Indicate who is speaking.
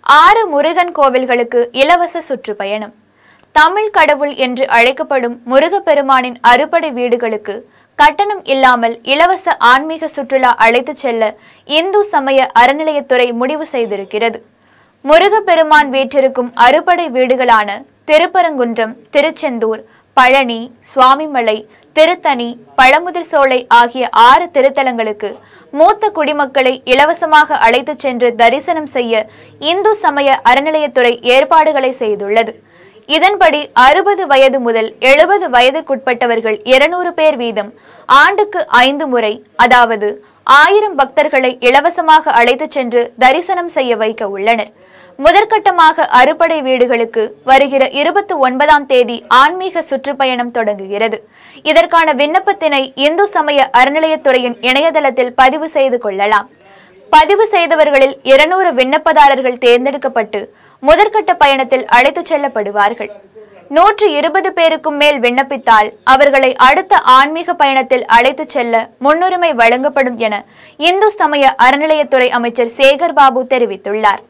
Speaker 1: ஆறு முருகன் கோவில்களுக்கு இலவச சுற்றுப்பயணம் தமிழ் கடவுள் என்று அழைக்கப்படும் முருகப்பெருமானின் அறுபடை வீடுகளுக்கு கட்டணம் இல்லாமல் இலவச ஆன்மீக சுற்றுலா அழைத்துச் செல்ல இந்து சமய அறநிலையத்துறை முடிவு செய்திருக்கிறது முருகப்பெருமான் வீற்றிருக்கும் அறுபடை வீடுகளான திருப்பரங்குன்றம் திருச்செந்தூர் பழனி சுவாமிமலை திருத்தணி பழமுதிர் சோலை ஆகிய ஆறு திருத்தலங்களுக்கு மூத்த குடிமக்களை இலவசமாக அழைத்துச் சென்று தரிசனம் செய்ய இந்து சமய அறநிலையத்துறை ஏற்பாடுகளை செய்துள்ளது இதன்படி அறுபது வயது முதல் எழுபது வயதிற்குட்பட்டவர்கள் இருநூறு பேர் வீதம் ஆண்டுக்கு ஐந்து முறை அதாவது ஆயிரம் பக்தர்களை இலவசமாக அழைத்துச் சென்று தரிசனம் செய்ய வைக்க உள்ளனர் முதற்கட்டமாக அறுபடை வீடுகளுக்கு வருகிற இருபத்தி ஒன்பதாம் தேதி ஆன்மீக சுற்றுப்பயணம் தொடங்குகிறது இதற்கான விண்ணப்பத்தினை இந்து சமய அறநிலையத்துறையின் இணையதளத்தில் பதிவு செய்து கொள்ளலாம் பதிவு செய்தவர்களில் இருநூறு விண்ணப்பதாரர்கள் தேர்ந்தெடுக்கப்பட்டு முதற்கட்ட பயணத்தில் அழைத்துச் செல்லப்படுவார்கள் நூற்று இருபது பேருக்கும் மேல் விண்ணப்பித்தால் அவர்களை அடுத்த ஆன்மீக பயணத்தில் அழைத்துச் செல்ல முன்னுரிமை வழங்கப்படும் என இந்து சமய அறநிலையத்துறை அமைச்சர் சேகர் பாபு தெரிவித்துள்ளார்